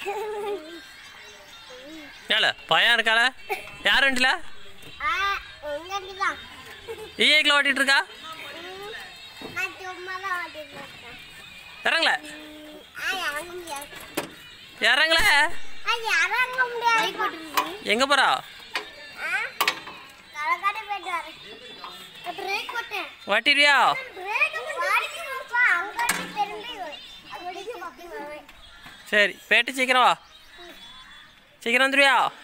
ஏல பையன் இருக்கால யார் வண்டியில் ஆ உங்ககிட்ட தான் ஈஏக்கில் ஓட்டிகிட்டு இருக்கா நான் சும்மா தான் ஓட்டிட்டு இருக்கேன் இறங்கல ஆ இறங்க முடியாது இறங்கல ஆ இறங்க முடியாது எங்கே போகிறா ஆ கலக்காடு போயிட்டு வரேன் பிரேக் போட்டேன் ஓட்டிடுவியா பிரேக் வாடிக்கிறப்பா அங்கே திரும்பி அப்படியே சுற்றி வருவேன் சரி போயிட்டு சீக்கிரம் வா சீக்கிரம் வந்துடுவியா